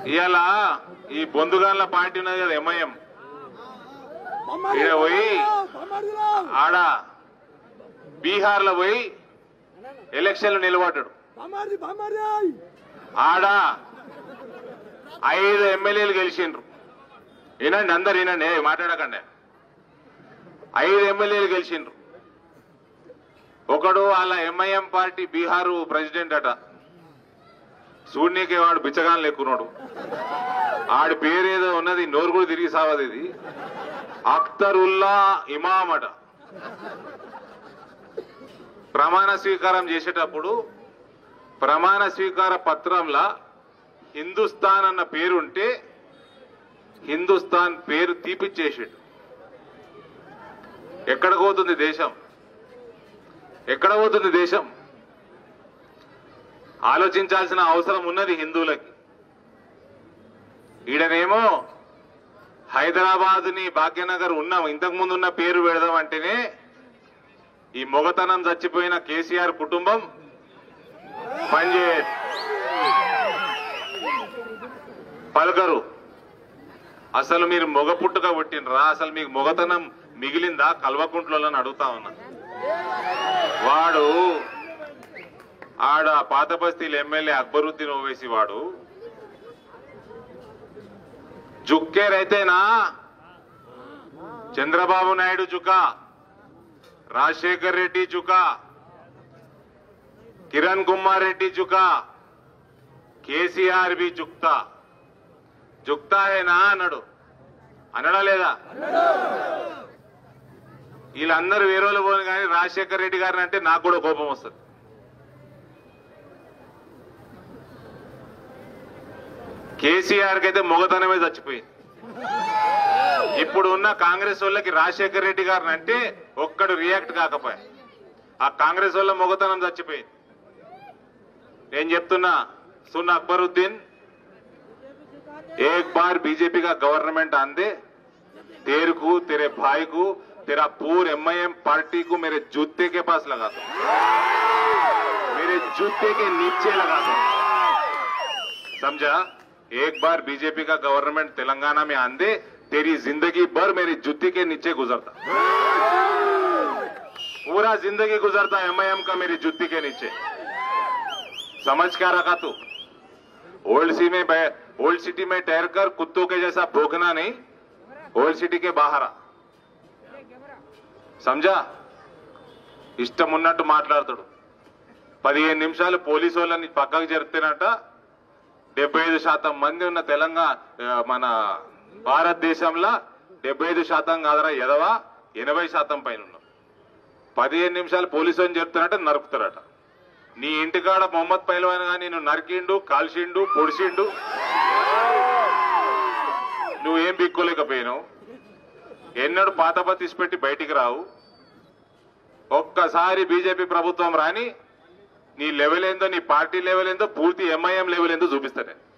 ఇవాళ ఈ బొందుగాన్ల పార్టీ ఉన్నది కదా ఎంఐఎం ఈడ పోయి ఆడ బీహార్ లో పోయి ఎలక్షన్లు నిలబడ్డాడు ఆడ ఐదు ఎమ్మెల్యేలు గెలిచిండ్రు వినండి అందరు వినండి ఏ మాట్లాడకండి ఐదు ఎమ్మెల్యేలు గెలిచిండ్రు ఒకడు వాళ్ళ ఎంఐఎం పార్టీ బీహారు ప్రెసిడెంట్ అట సూర్యకే వాడు బిచ్చగాన్ లెక్కున్నాడు ఆడి పేరేదో ఉన్నది నోరు కూడా తిరిగి సావది ఇది అఖ్తరుల్లా ఇమామ్ అట ప్రమాణ స్వీకారం చేసేటప్పుడు ప్రమాణ స్వీకార పత్రంలా హిందుస్థాన్ అన్న పేరుంటే హిందుస్థాన్ పేరు తీపిచ్చేసాడు ఎక్కడ పోతుంది దేశం ఎక్కడ పోతుంది దేశం ఆలోచించాల్సిన అవసరం ఉన్నది హిందువులకి ఈడనేమో హైదరాబాద్ ని భాగ్యనగర్ ఉన్నాం ఇంతకు ముందు ఉన్న పేరు పెడదాం అంటేనే ఈ మొగతనం చచ్చిపోయిన కేసీఆర్ కుటుంబం పనిచే పలకరు అసలు మీరు మొగ పుట్టుక పుట్టినరా అసలు మీకు మొగతనం మిగిలిందా కల్వకుంట్లలో అడుగుతా ఉన్నా వాడు ఆడ పాత బస్తీల ఎమ్మెల్యే అక్బరుద్దీన్ ఓవేసి వాడు జుక్కేరైతేనా చంద్రబాబు నాయుడు జుకా రాజశేఖర్ రెడ్డి జుకా కిరణ్ కుమార్ రెడ్డి జుకా కేసీఆర్ బి జుక్తా జుక్తాయేనా అన్నాడు అనడా లేదా వీళ్ళందరూ వేరేలో పోను కానీ రాజశేఖర్ రెడ్డి గారిని అంటే నాకు కూడా కోపం వస్తుంది కేసీఆర్ కి అయితే మొగతనమే చచ్చిపోయింది ఇప్పుడు ఉన్న కాంగ్రెస్ వాళ్ళకి రాజశేఖర్ రెడ్డి గారిని అంటే ఒక్కడు రియాక్ట్ కాకపోయా ఆ కాంగ్రెస్ వాళ్ళ మొగతనం చచ్చిపోయింది నేను చెప్తున్నా సున్ అక్బరుద్దీన్ एक बार बीजेपी का गवर्नमेंट आन दे तेरे को तेरे भाई को तेरा पूर एमआईएम पार्टी को मेरे जूते के पास लगा दो मेरे जूते के नीचे लगा दो समझा एक बार बीजेपी का गवर्नमेंट तेलंगाना में आन दे तेरी जिंदगी भर मेरी जूती के नीचे गुजरता पूरा जिंदगी गुजरता एमआईएम का मेरी जूती के नीचे समझ क्या रखा तू ओल्ड सी में बै- ओल्ड सिटी में ठहर कर कुत्तों के जैसा भोगना नहीं ओल्ड सिटी के बाहर आ समझा ఇష్టం ఉన్నట్టు మాట్లాడతాడు పదిహేను నిమిషాలు పోలీసు వాళ్ళని పక్కకు జరిపితేనట డెబ్బై ఐదు శాతం మంది ఉన్న తెలంగాణ ఆ, మన భారతదేశంలో డెబ్బై ఐదు శాతం కాదరా ఎదవా ఎనభై శాతం పైన ఉన్నాం పదిహేను నిమిషాలు పోలీసు అని చెప్తారంటే నరుకుతారట నీ ఇంటికాడ మొహమ్మద్ పైలవాన్ గా నేను నరికిండు కాల్చిండు పొడిచిండు నువ్వేం బిక్కోలేకపోయినావు ఎన్నడూ పాత పత్తిసి పెట్టి బయటికి రావు ఒక్కసారి బీజేపీ ప్రభుత్వం రాని నీ లెవెల్ ఏందో నీ పార్టీ లెవెల్ ఏందో పూర్తి ఎంఐఎం లెవెల్ ఏందో చూపిస్తానే